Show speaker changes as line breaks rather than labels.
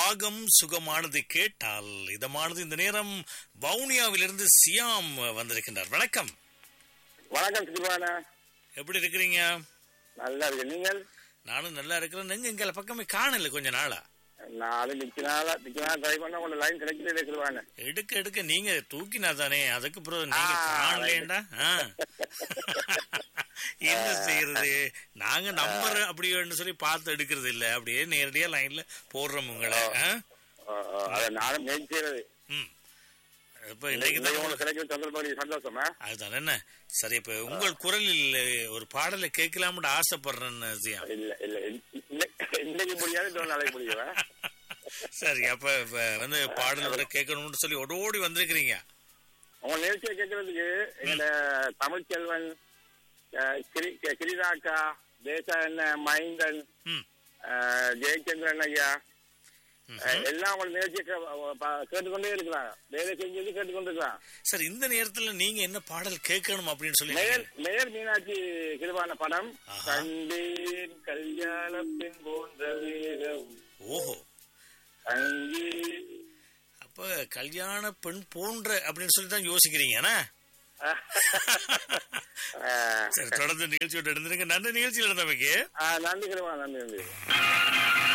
ராகம் சுகமானது கேட்டால் இதமானது இந்த நேரம் வவுனியாவிலிருந்து சியாம் வந்திருக்கின்றார் வணக்கம்
வணக்கம் சிவானா
எப்படி இருக்கிறீங்க
நல்லா இருக்கு நீங்கள்
நானும் நல்லா இருக்கிறேன் நீங்க எங்களை பக்கமே காணல கொஞ்ச நாளா
நாலு நிக்கனால நிக்கனால ட்ரை பண்ண உங்க லைன் கிடைக்கல சிவானா
எடுக்க எடுக்க நீங்க தூக்கினா தானே அதுக்கு பிறகு நீங்க
ஆ,
காணலேண்டா ஆ. என்ன செய்யறது நாங்க நம்பர் அப்படின்னு சொல்லி பார்த்து எடுக்கிறது இல்ல அப்படியே நேரடியா லைன்ல போடுறோம் உங்களை ஆ?
அதை நானும் முயற்சி செய்யறது
ம். இப்ப இன்னைக்கு
இன்னைக்கு
தான்
உங்களுக்கு கிடைக்கிற சந்தர்ப்பம் சந்தோஷமா
அதுதான் என்ன சரி இப்ப உங்கள் குரலில் ஒரு பாடலை கேட்கலாம்னு ஆசைப்படுறேன்னு ஜியா
இல்ல இல்ல இன்ன- இன்ன- இன்னைக்கு முடியாது இன்னொரு நாளைக்கு முடியுமா
சரி அப்ப இப்ப வந்து பாடலோட கேட்கணும்னு சொல்லி ஓடோடி வந்திருக்கிறீங்க
உங்க நிகழ்ச்சியை கேட்கறதுக்கு எங்க தமிழ் செல்வன் அஹ், கிரி கிரிதாக்கா தேச என்ன மைந்தன்
ம்
அஹ், ஜெயச்சந்திரன் ஐயா
ம்.
அஹ், எல்லாம் உங்க நிகழ்ச்சியை கே- ப- கேட்டுக்கொண்டே இருக்கலாம் வேலை செஞ்சது கேட்டுக்கொண்டு இருக்கலாம்
சரி இந்த நேரத்துல நீங்க என்ன பாடல் கேட்கணும் அப்படின்னு சொல்லி
மேயர் மேயர் மீனாட்சி கிருபான படம்
ஆஹா.
கண்டேன் கல்யாண பெண் போன்ற வீரம்
ஓஹோ
அங்கே
அப்ப கல்யாண பெண் போன்ற அப்படின்னு சொல்லி தான் யோசிக்கிறீங்க என்ன?
ஆஹ்,
சரி தொடர்ந்து நிகழ்ச்சியோட இருந்திருங்க நன்றி நிகழ்ச்சியில் இருந்தவைக்கு
ஆஹ், நன்றி கிருபா நன்றி நன்றி